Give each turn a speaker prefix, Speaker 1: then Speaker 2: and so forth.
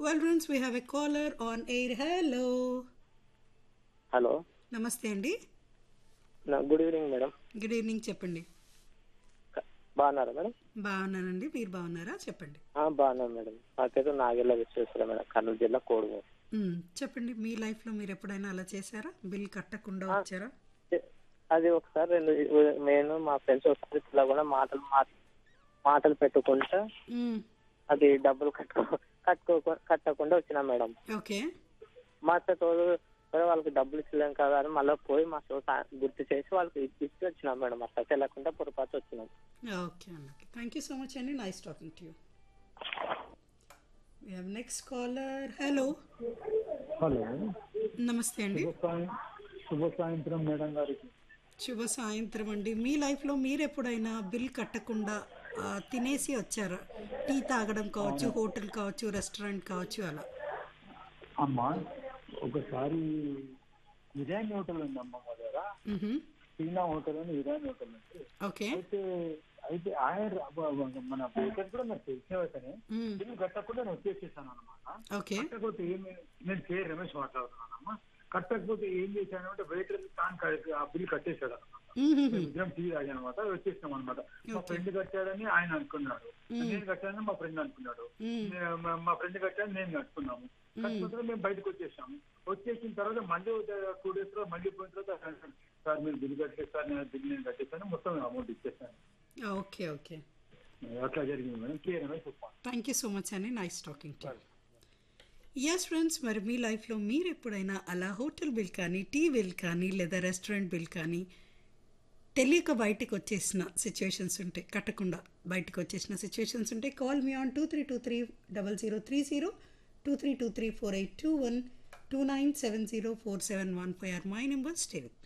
Speaker 1: Well, friends, we have a caller on air. Hello.
Speaker 2: Hello
Speaker 1: నమస్తే అండి
Speaker 2: నా- good evening madam
Speaker 1: good evening చెప్పండి
Speaker 2: క- బాగున్నారా మేడం
Speaker 1: బాగున్నానండి మీరు బాగున్నారా చెప్పండి
Speaker 2: ఆ, బాగున్నాను మేడం నాకైతే నాగెళ్ళ విశ్వేశ్వర మేడం కర్నూలు జిల్లా కోడుమూరు
Speaker 1: మ్, చెప్పండి మీ లైఫ్లో మీరు ఎప్పుడైనా అలా చేశారా బిల్ కట్టకుండా వచ్చారా
Speaker 2: ఏ- అది ఒకసారి రెండు నేను మా ఫ్రెండ్స్ ఒకసారి ఇట్లా కూడా మాటలు మా- మాటలు పెట్టుకుంటా
Speaker 1: మ్,
Speaker 2: అది డబ్బులు కట్టుకో కట్టుకో కట్టకుండా వచ్చినా మేడం
Speaker 1: ఓకే
Speaker 2: మా తోడు సరే వాళ్ళకి డబ్బులు ఇచ్చలేం కదా అని మళ్ళీ పోయి మా సో గుర్తు చేసి వాళ్ళకి ఇచ్చి ఇచ్చి వచ్చినాం మేడం అట్లా తెలియకుండా పొరపాటు వచ్చినాం
Speaker 1: ఓకే అండి థ్యాంక్ యూ సో మచ్ అండి nice talking to you we have next caller hello
Speaker 3: hello
Speaker 1: నమస్తే అండి
Speaker 3: శుభ సాయం శుభ సాయంత్రం మేడం గారికి
Speaker 1: శుభ సాయంత్రం అండి మీ లైఫ్లో మీరు ఎప్పుడైనా బిల్ కట్టకుండా ఆ, తినేసి వచ్చారా టీ తాగడం కావచ్చు హోటల్ కావచ్చు రెస్టారెంట్ కావచ్చు అలా
Speaker 3: అమ్మా ఒకసారి ఇరాన్ హోటల్ ఉంది అమ్మ మా దగ్గర
Speaker 1: మ్హూ.
Speaker 3: చీనా హోటల్ అని ఇరాన్ హోటల్ ఉంది
Speaker 1: ఓకే
Speaker 3: అయితే అయితే ఆయన అబ్బ- అబ్బ- మన బేకర్ కూడా నాకు తెలిసిన వెంటనే
Speaker 1: మ్,
Speaker 3: బిల్లు కట్టకుండా నేను వచ్చేసేసాను అనమాట
Speaker 1: ఓకే
Speaker 3: కట్టకపోతే ఏమి నేను కే రమేష్ మాట్లాడుతున్నానమ్మా కట్టకపోతే ఏం చేశాను అంటే వెయిటర్ తాను క- ఆ బిల్లు కట్టేశాడు అనమాట
Speaker 1: మ్హూ.
Speaker 3: ఇద్దరం టీ తాగాం అనమాట వచ్చేసాం అనమాట మా ఫ్రెండ్ కట్టాడని ఆయన అనుకున్నాడు నేను కట్టానని మా ఫ్రెండ్ అనుకున్నాడు
Speaker 1: మ్,
Speaker 3: నే- మా- మా ఫ్రెండ్ కట్టాను నేను కట్టుకున్నాము కట్టుకుంటే మేము బయటకు వచ్చేసాము వచ్చేసిన తర్వాత మళ్ళీ టూ డేస్ లో మళ్ళీ పోయిన తర్వాత సార్ మీరు బిల్ కట్టలేదు సార్ నేను బిల్ నేను కట్టేసాను మొత్తం అమౌంట్ ఇచ్చేసాను
Speaker 1: ఓకే ఓకే
Speaker 3: అట్లా జరిగింది మేడం క్లియర్ అనేది చెప్పాను
Speaker 1: థ్యాంక్ యూ సో మచ్ అండి nice talking to yes friends మరి మీ లైఫ్లో మీరు ఎప్పుడైనా అలా హోటల్ బిల్ కానీ టీ బిల్ కానీ లేదా రెస్టారెంట్ బిల్ కానీ తెలియక బయటకు వచ్చేసిన సిచ్యువేషన్స్ ఉంటాయి కట్టకుండా బయటకు వచ్చేసిన సిచ్యువేషన్స్ ఉంటాయి call me on two three two three double zero three zero two three two three four eight two one two nine seven zero four seven one five or my number stay with